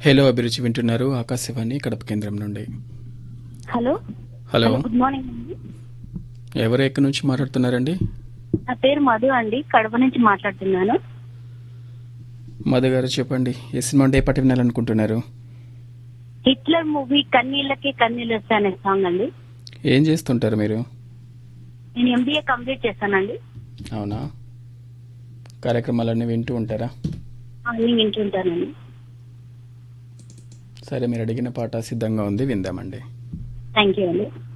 hello అభిరుచి వింటున్నారు ఆకాశవాణి కడప కేంద్రం నుండి హలో హలో గుడ్ మార్నింగ్ అండి ఎవరు ఎక్కడి నుంచి మాట్లాడుతున్నారండి నా పేరు మధు అండి కడప నుంచి మాట్లాడుతున్నాను మధు గారు చెప్పండి ఏ సినిమా అంటే ఏ పాట వినాలనుకుంటున్నారు హిట్లర్ మూవీ కన్నీళ్ళకి కన్నీళ్ళు వస్తాయి అనే సాంగ్ అండి ఏం చేస్తుంటారు మీరు నేను ఎంబీఏ కంప్లీట్ చేశానండి అవునా కార్యక్రమాలన్నీ వింటూ ఉంటారా అన్ని వింటుంటానండి సరే మీరు అడిగిన పాట సిద్ధంగా ఉంది విందామండి థ్యాంక్ యూ అండి